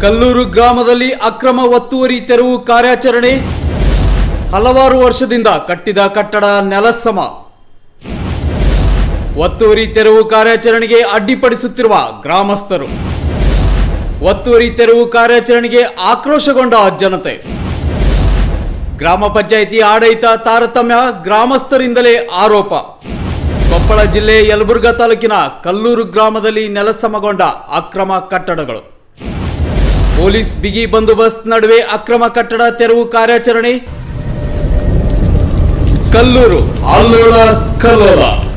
ಕಲ್ಲೂರು ಗ್ರಾಮದಲ್ಲಿ ಅಕ್ರಮ ಒತ್ತುವರಿ ತೆರವು ಕಾರ್ಯಾಚರಣೆ ಹಲವಾರು ವರ್ಷದಿಂದ ಕಟ್ಟಿದ ಕಟ್ಟಡ ನೆಲಸಮ ಒತ್ತುವರಿ ತೆರವು ಕಾರ್ಯಾಚರಣೆಗೆ ಅಡ್ಡಿಪಡಿಸುತ್ತಿರುವ ಗ್ರಾಮಸ್ಥರು ಒತ್ತುವರಿ ತೆರವು ಕಾರ್ಯಾಚರಣೆಗೆ ಆಕ್ರೋಶಗೊಂಡ ಜನತೆ ಗ್ರಾಮ ಪಂಚಾಯಿತಿ ಆಡಳಿತ ತಾರತಮ್ಯ ಗ್ರಾಮಸ್ಥರಿಂದಲೇ ಆರೋಪ ಕೊಪ್ಪಳ ಜಿಲ್ಲೆ ಯಲಬುರ್ಗಾ ತಾಲೂಕಿನ ಕಲ್ಲೂರು ಗ್ರಾಮದಲ್ಲಿ ನೆಲಸಮಗೊಂಡ ಅಕ್ರಮ ಕಟ್ಟಡಗಳು ಪೊಲೀಸ್ ಬಿಗಿ ಬಂದೋಬಸ್ತ್ ನಡುವೆ ಅಕ್ರಮ ಕಟ್ಟಡ ತೆರವು ಕಾರ್ಯಾಚರಣೆ ಕಲ್ಲೂರು ಅಲ್ಲೋಲ ಕಲ್ಲೋಲ